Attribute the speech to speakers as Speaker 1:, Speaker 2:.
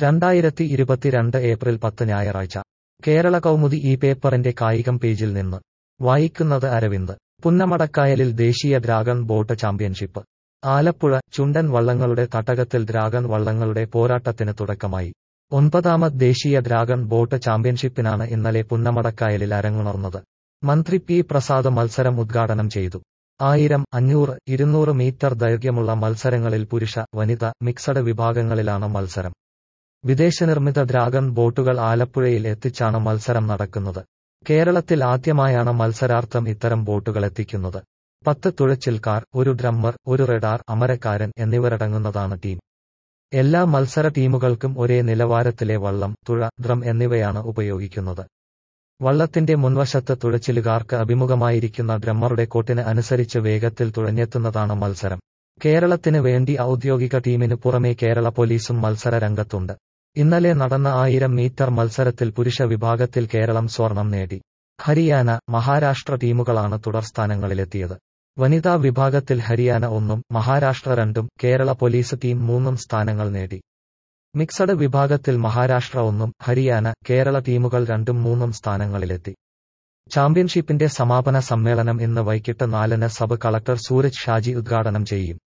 Speaker 1: രണ്ടായിരത്തി ഇരുപത്തിരണ്ട് ഏപ്രിൽ പത്ത് ഞായറാഴ്ച കേരള കൗമുദി ഈ പേപ്പറിന്റെ കായികം പേജിൽ നിന്ന് വായിക്കുന്നത് അരവിന്ദ് പുന്നമടക്കായലിൽ ദേശീയ ഡ്രാഗൺ ബോട്ട് ചാമ്പ്യൻഷിപ്പ് ആലപ്പുഴ ചുണ്ടൻ വള്ളങ്ങളുടെ തട്ടകത്തിൽ ഡ്രാഗൺ വള്ളങ്ങളുടെ പോരാട്ടത്തിന് തുടക്കമായി ഒൻപതാമത് ദേശീയ ഡ്രാഗൺ ബോട്ട് ചാമ്പ്യൻഷിപ്പിനാണ് ഇന്നലെ പുന്നമടക്കായലിൽ അരങ്ങുണർന്നത് മന്ത്രി പി പ്രസാദ് മത്സരം ഉദ്ഘാടനം ചെയ്തു ആയിരം അഞ്ഞൂറ് ഇരുന്നൂറ് മീറ്റർ ദൈർഘ്യമുള്ള മത്സരങ്ങളിൽ പുരുഷ വനിത മിക്സഡ് വിഭാഗങ്ങളിലാണ് മത്സരം വിദേശനിർമ്മിത ഡ്രാഗൺ ബോട്ടുകൾ ആലപ്പുഴയിൽ എത്തിച്ചാണ് മത്സരം നടക്കുന്നത് കേരളത്തിൽ ആദ്യമായാണ് മത്സരാർത്ഥം ഇത്തരം ബോട്ടുകൾ എത്തിക്കുന്നത് പത്ത് തുഴച്ചിൽക്കാർ ഒരു ഡ്രമ്മർ ഒരു റഡാർ അമരക്കാരൻ എന്നിവരടങ്ങുന്നതാണ് ടീം എല്ലാ മത്സര ടീമുകൾക്കും ഒരേ നിലവാരത്തിലെ വള്ളം തുഴ ഡ്രം എന്നിവയാണ് ഉപയോഗിക്കുന്നത് വള്ളത്തിന്റെ മുൻവശത്ത് തുഴച്ചിലുകാർക്ക് അഭിമുഖമായിരിക്കുന്ന ഡ്രമ്മറുടെ കോട്ടിന് അനുസരിച്ച് വേഗത്തിൽ തുഴഞ്ഞെത്തുന്നതാണ് മത്സരം കേരളത്തിന് വേണ്ടി ഔദ്യോഗിക ടീമിന് പുറമെ കേരള പോലീസും മത്സര രംഗത്തുണ്ട് ഇന്നലെ നടന്ന ആയിരം മീറ്റർ മത്സരത്തിൽ പുരുഷ വിഭാഗത്തിൽ കേരളം സ്വർണം നേടി ഹരിയാന മഹാരാഷ്ട്ര ടീമുകളാണ് തുടർസ്ഥാനങ്ങളിലെത്തിയത് വനിതാ വിഭാഗത്തിൽ ഹരിയാന ഒന്നും മഹാരാഷ്ട്ര രണ്ടും കേരള പോലീസ് ടീം മൂന്നും സ്ഥാനങ്ങൾ നേടി മിക്സഡ് വിഭാഗത്തിൽ മഹാരാഷ്ട്ര ഒന്നും ഹരിയാന കേരള ടീമുകൾ രണ്ടും മൂന്നും സ്ഥാനങ്ങളിലെത്തി ചാമ്പ്യൻഷിപ്പിന്റെ സമാപന സമ്മേളനം ഇന്ന് വൈകിട്ട് നാലിന് സബ് കളക്ടർ സൂരജ് ഷാജി ഉദ്ഘാടനം ചെയ്യും